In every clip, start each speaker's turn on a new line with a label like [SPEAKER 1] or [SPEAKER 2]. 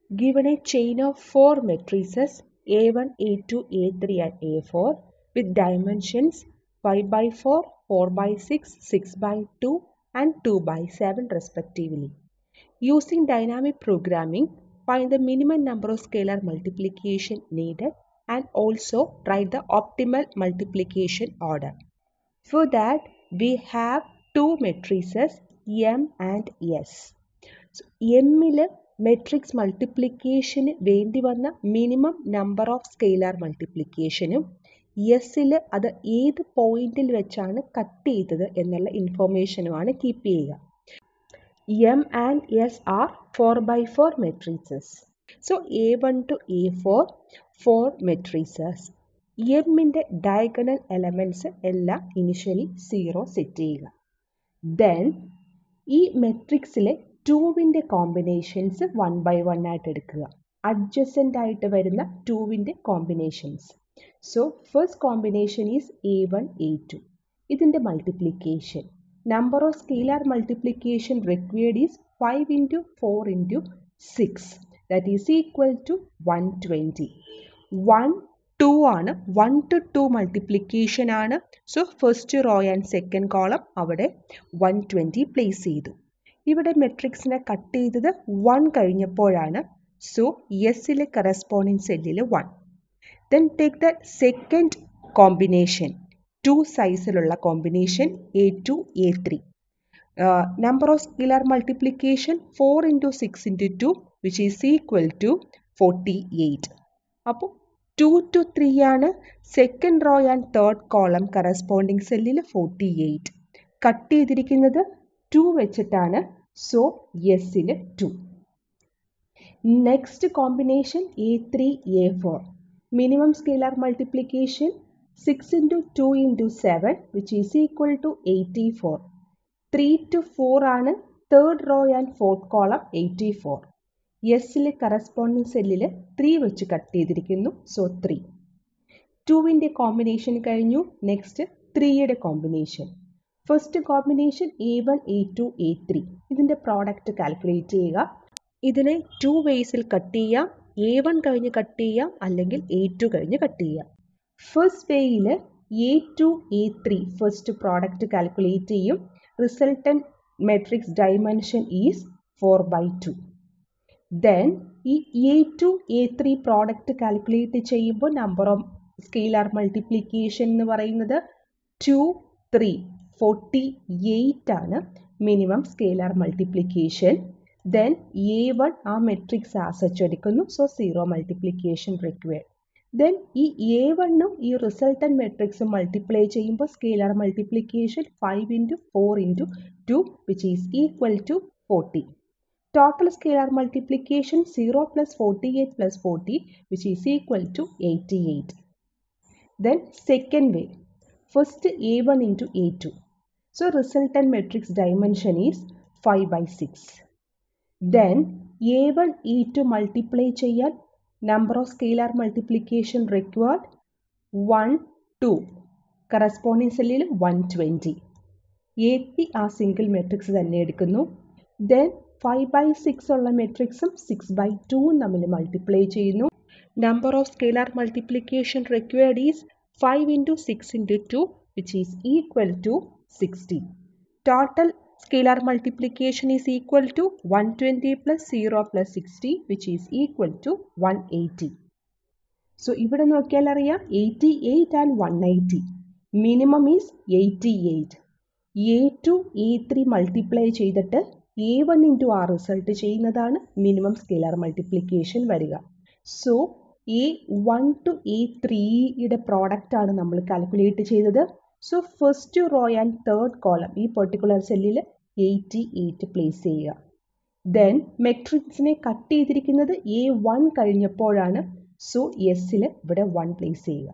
[SPEAKER 1] given a chain of four matrices A1, A2, A3 and A4 with dimensions 5 by 4, 4 by 6, 6 by 2 and 2 by 7 respectively. Using dynamic programming, find the minimum number of scalar multiplication needed and also write the optimal multiplication order. For that, we have two matrices M and S. So, എമ്മിൽ matrix മൾട്ടിപ്ലിക്കേഷന് വേണ്ടി വന്ന minimum number of scalar മൾട്ടിപ്ലിക്കേഷനും എസ്സിൽ അത് ഏത് പോയിന്റിൽ വെച്ചാണ് കട്ട് ചെയ്തത് എന്നുള്ള ഇൻഫോർമേഷനുമാണ് കീപ്പ് ചെയ്യുക M and S R four by four matrices so A one to A four four matrices എമ്മിൻ്റെ ഡയഗണൽ എലമെൻറ്റ്സ് എല്ലാം ഇനിഷ്യലി സീറോ സെറ്റ് ചെയ്യുക ദെൻ ഈ മെട്രിക്സിലെ ടൂവിൻ്റെ കോമ്പിനേഷൻസ് വൺ ബൈ വൺ ആയിട്ട് എടുക്കുക അഡ്ജസൻ്റ് ആയിട്ട് വരുന്ന ടൂവിൻ്റെ combinations so first combination is A one A to ഇതിൻ്റെ multiplication number of scalar multiplication required is five into four into six that is equal to one twenty one two ആണ് one two two multiplication ആണ് so first row and second column അവിടെ one twenty place ചെയ്തു ഇവിടെ മെട്രിക്സിനെ cut ചെയ്തത് one കഴിഞ്ഞപ്പോഴാണ് so എസിലെ corresponding സെല്ലിൽ one then take the second combination two സൈസിലുള്ള combination A two A three number of scalar multiplication four into six into two which is equal to forty eight അപ്പോൾ two two three ആണ് second row and third column corresponding സെല്ലിൽ forty eight cut ചെയ്തിരിക്കുന്നത് two വെച്ചിട്ടാണ് so എസിൽ two next combination A three A four minimum scalar multiplication six into two into seven which is equal to eighty four three two four ആണ് third row and fourth column eighty four എസിലെ corresponding സെല്ലിൽ three വെച്ച് cut ചെയ്തിരിക്കുന്നു so three ടുവിൻ്റെ combination കഴിഞ്ഞു next ത്രീയുടെ combination first combination A one A two A three ഇതിൻ്റെ product calculate ചെയ്യുക ഇതിനെ ടു വേസിൽ കട്ട് ചെയ്യാം എ വൺ കഴിഞ്ഞ് കട്ട് ചെയ്യാം അല്ലെങ്കിൽ എ ടു കഴിഞ്ഞ് കട്ട് ചെയ്യാം ഫസ്റ്റ് വേയിൽ A two A three first product calculate ചെയ്യും resultant matrix dimension is four by two then ഈ A two A three product calculate ചെയ്യുമ്പോൾ നമ്പർ ഓഫ് സ്കെയിലാർ മൾട്ടിപ്ലിക്കേഷൻ എന്ന് പറയുന്നത് ടു ത്രീ ഫോർട്ടി എയ്റ്റ് ആണ് minimum scalar multiplication then A one ആ matrix as such എടുക്കുന്നു so zero multiplication required then ഈ A വണ്ണും ഈ റിസൾട്ടൻ മെട്രിക്സും മൾട്ടിപ്ലൈ ചെയ്യുമ്പോൾ scalar multiplication five into four into two which is equal to forty total scalar multiplication 0 plus 48 plus 40 which is equal to 88. Then second way, first A1 into A2. So resultant matrix dimension is 5 by 6. Then A1 E2 multiply ചെയ്യാൻ number of scalar multiplication required 1 2 corresponding സെല്ലിൽ 120 എ ടി ആ single matrix തന്നെ എടുക്കുന്നു then five by six ഉള്ള മെട്രിക്സും six by ടൂവും തമ്മിൽ മൾട്ടിപ്ലൈ ചെയ്യുന്നു number of scalar multiplication required is five into six into two which is equal to sixty total scalar multiplication is equal to one twenty plus zero plus sixty which is equal to one eighty so ഇവിടെ നോക്കിയാൽ അറിയാം eighty eight and one eighty minimum is eighty eight A two A three multiply ചെയ്തിട്ട് A one into ആ result ചെയ്യുന്നതാണ് minimum scalar multiplication വരിക so A one to A ത്രീയുടെ പ്രോഡക്റ്റാണ് നമ്മൾ കാൽക്കുലേറ്റ് ചെയ്തത് so first row and third column ഈ particular സെല്ലിൽ എയ്റ്റി എയ്റ്റ് പ്ലേസ് ചെയ്യുക ദെൻ മെട്രിക്സിനെ കട്ട് ചെയ്തിരിക്കുന്നത് എ വൺ കഴിഞ്ഞപ്പോഴാണ് സോ എസ്സിൽ ഇവിടെ വൺ പ്ലേസ് ചെയ്യുക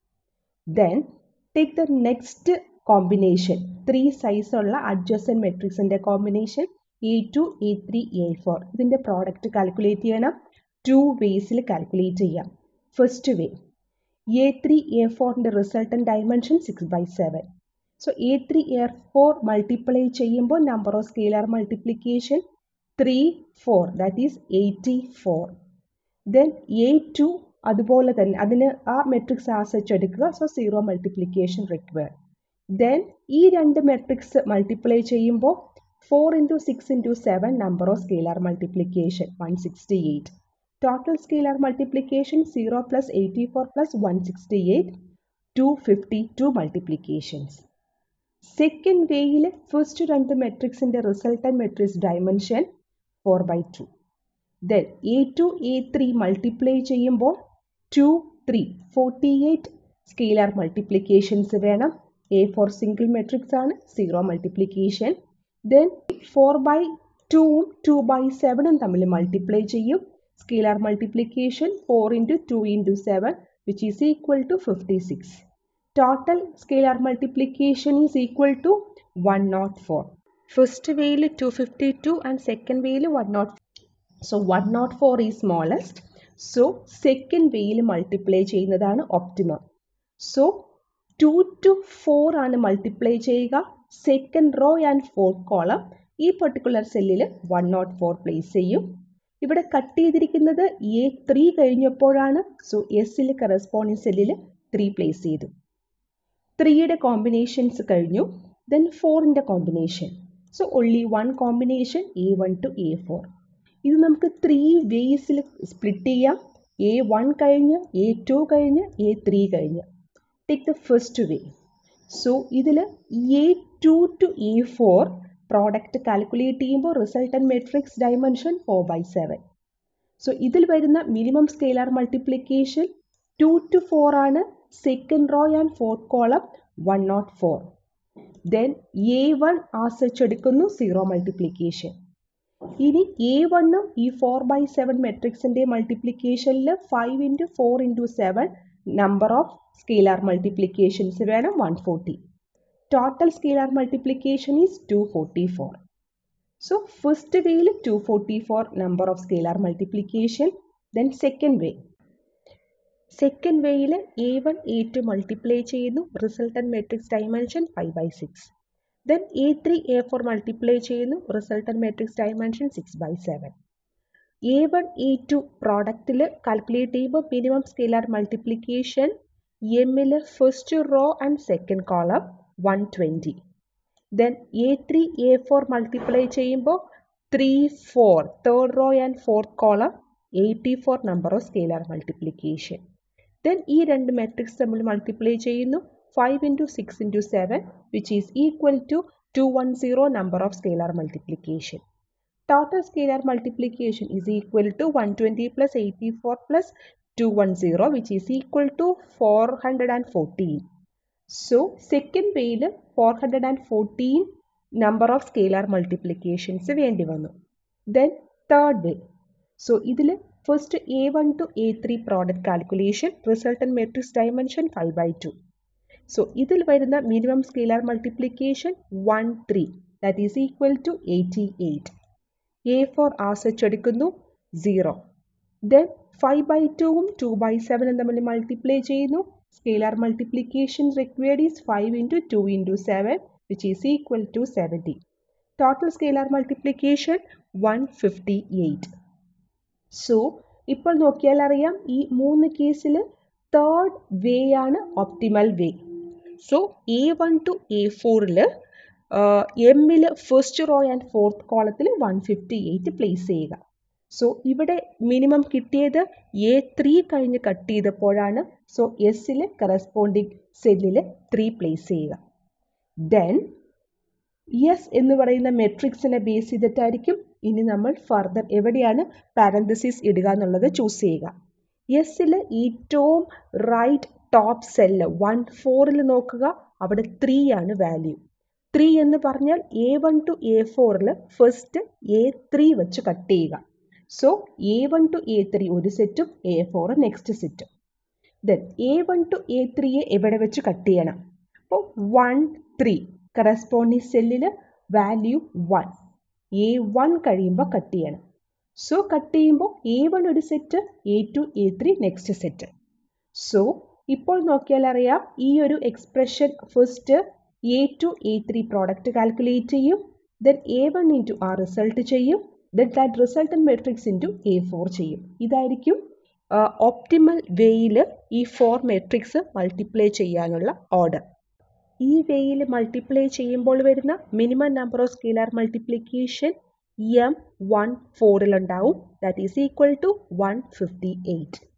[SPEAKER 1] then take the next combination three സൈസുള്ള അഡ്ജസൻ മെട്രിക്സിൻ്റെ combination A two A three A four ഇതിൻ്റെ പ്രോഡക്റ്റ് കാൽക്കുലേറ്റ് ചെയ്യണം ടു വേസിൽ കാൽക്കുലേറ്റ് ചെയ്യാം first way A three A ഫോറിൻ്റെ resultant dimension six by seven so A three A four multiply ചെയ്യുമ്പോൾ number of scalar multiplication three four that is eighty four then A two അതുപോലെ തന്നെ അതിന് ആ matrix as such എടുക്കുക so zero multiplication require then ഈ രണ്ട് matrix multiply ചെയ്യുമ്പോൾ four into six into seven number of scalar multiplication one sixty eight total scalar multiplication zero plus eighty four plus one sixty eight two fifty two multiplications second വേയിൽ first രണ്ട് മെട്രിക്സിൻ്റെ resultant matrix dimension four by two then A two A three multiply ചെയ്യുമ്പോൾ two three forty eight scalar multiplications വേണം A four single matrix ആണ് zero multiplication then four by ടൂവും two by സെവനും തമ്മിൽ multiply ചെയ്യും scalar multiplication four into two into seven which is equal to fifty six total scalar multiplication is equal to one nought four first വേയിൽ two fifty two and second വേയിൽ one nought so one nought four ഈ smallest so second വേയിൽ multiply ചെയ്യുന്നതാണ് optimum so two two four ആണ് multiply ചെയ്യുക second row and fourth column ഈ particular സെല്ലിൽ one nought four place ചെയ്യും ഇവിടെ കട്ട് ചെയ്തിരിക്കുന്നത് എ ത്രീ കഴിഞ്ഞപ്പോഴാണ് സോ എസിൽ കറസ്പോണ്ടിങ് സെല്ലിൽ ത്രീ പ്ലേസ് ചെയ്തു ത്രീയുടെ കോമ്പിനേഷൻസ് കഴിഞ്ഞു ദെൻ ഫോറിൻ്റെ combination so only one combination A one to A four ഇത് നമുക്ക് ത്രീ വേസിൽ സ്പ്ലിറ്റ് ചെയ്യാം എ വൺ കഴിഞ്ഞ് എ ടു കഴിഞ്ഞ് എ ത്രീ കഴിഞ്ഞ് take the first way so ഇതിൽ A two to A four product calculate ചെയ്യുമ്പോൾ resultant matrix dimension four by seven so ഇതിൽ വരുന്ന minimum scalar multiplication two two four ആണ് second row and fourth column one nought four then A one as such എടുക്കുന്നു zero multiplication ഇനി A വണ്ണും ഈ four by seven മെട്രിക്സിൻ്റെ മൾട്ടിപ്ലിക്കേഷനിൽ five into four into seven number of scalar multiplications വേണം one forty total scalar multiplication is two forty four so first വേയിൽ two forty four number of scalar multiplication then second way second വേയിൽ A one A two multiply ചെയ്യുന്നു resultant matrix dimension five by six then A three A four multiply ചെയ്യുന്നു resultant matrix dimension six by seven A one A two പ്രോഡക്റ്റിൽ calculate ചെയ്യുമ്പോൾ minimum scalar multiplication എമ്മിൽ first row and second column one twenty then A three A four multiply ചെയ്യുമ്പോൾ three four third row and fourth column eighty four number of scalar multiplication then ഈ രണ്ട് matrix തമ്മിൽ multiply ചെയ്യുന്നു five into six into seven which is equal to two one zero number of scalar multiplication total scalar multiplication is equal to 120 plus 84 plus 210 which is equal to 414. So second way 414 number of scalar multiplications വേണ്ടി വന്നു then third way so ഇതിൽ first a1 to a3 product calculation resultant matrix dimension 5 by 2 so ഇതിൽ വരുന്ന minimum scalar multiplication 1 3 that is equal to 88 A four as such എടുക്കുന്നു zero then five by ടുവും two by സെവനും തമ്മിൽ multiply ചെയ്യുന്നു scalar multiplication required is five into two into seven which is equal to seventy total scalar multiplication one fifty eight so ഇപ്പോൾ നോക്കിയാൽ അറിയാം ഈ മൂന്ന് കേസിൽ തേർഡ് വേ ആണ് optimal way so A one to A ഫോറിൽ എമ്മിൽ ഫസ്റ്റ് റോ ആൻഡ് ഫോർത്ത് കോളത്തിൽ വൺ ഫിഫ്റ്റി എയ്റ്റ് പ്ലേസ് ചെയ്യുക സോ ഇവിടെ മിനിമം കിട്ടിയത് എ ത്രീ കഴിഞ്ഞ് കട്ട് ചെയ്തപ്പോഴാണ് സോ എസ്സിൽ കറസ്പോണ്ടിങ് സെല്ലിൽ ത്രീ പ്ലേസ് ചെയ്യുക ദെൻ എസ് എന്ന് പറയുന്ന മെട്രിക്സിനെ ബേസ് ചെയ്തിട്ടായിരിക്കും ഇനി നമ്മൾ ഫർദർ എവിടെയാണ് പാരന്തസിസ് ഇടുക എന്നുള്ളത് ചൂസ് ചെയ്യുക എസ്സിൽ ഏറ്റവും റൈറ്റ് ടോപ്പ് സെല്ല് വൺ ഫോറിൽ നോക്കുക അവിടെ ത്രീ ആണ് വാല്യൂ ത്രീ എന്ന് പറഞ്ഞാൽ എ വൺ ടു എ ഫോറിൽ ഫസ്റ്റ് എ ത്രീ വെച്ച് കട്ട് ചെയ്യുക so A one to A three ഒരു സെറ്റും എ ഫോർ നെക്സ്റ്റ് സെറ്റും then A one to A ത്രീയെ എവിടെ വെച്ച് കട്ട് ചെയ്യണം അപ്പോൾ വൺ ത്രീ കറസ്പോണ്ടിങ് സെല്ലിൽ വാല്യൂ വൺ എ വൺ കഴിയുമ്പോൾ കട്ട് ചെയ്യണം സോ കട്ട് ചെയ്യുമ്പോൾ എ വൺ ഒരു set A two A three next set so ഇപ്പോൾ നോക്കിയാൽ അറിയാം ഈ ഒരു expression first A two A three product calculate ചെയ്യും ദെൻ എ വൺ ഇൻറ്റു ആ റിസൾട്ട് ചെയ്യും then that resultant matrix into A four ചെയ്യും ഇതായിരിക്കും ഓപ്റ്റിമൽ വേയിൽ ഈ ഫോർ മെട്രിക്സ് മൾട്ടിപ്ലൈ ചെയ്യാനുള്ള ഓർഡർ ഈ വേയിൽ മൾട്ടിപ്ലൈ ചെയ്യുമ്പോൾ വരുന്ന minimum number of scalar multiplication M one ഫോറിലുണ്ടാവും that is equal to one fifty eight